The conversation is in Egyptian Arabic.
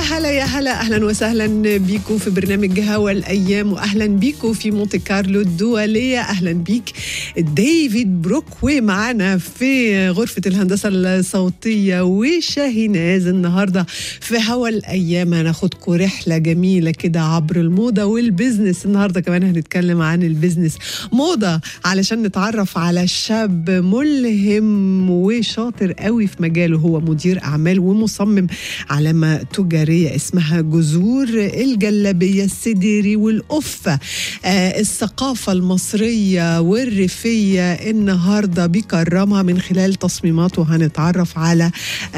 هلا يا هلا اهلا وسهلا بيكم في برنامج هوا الايام واهلا بيكم في مونte كارلو الدوليه اهلا بيك ديفيد بروكوي معنا في غرفه الهندسه الصوتيه وشاهيناز النهارده في هوا الايام هناخدكم رحله جميله كده عبر الموضه والبزنس النهارده كمان هنتكلم عن البزنس موضه علشان نتعرف على شاب ملهم وشاطر قوي في مجاله هو مدير اعمال ومصمم علامه تجاريه اسمها جذور الجلابيه السديري والقفه آه الثقافه المصريه والريفيه النهارده بيكرمها من خلال تصميماته هنتعرف على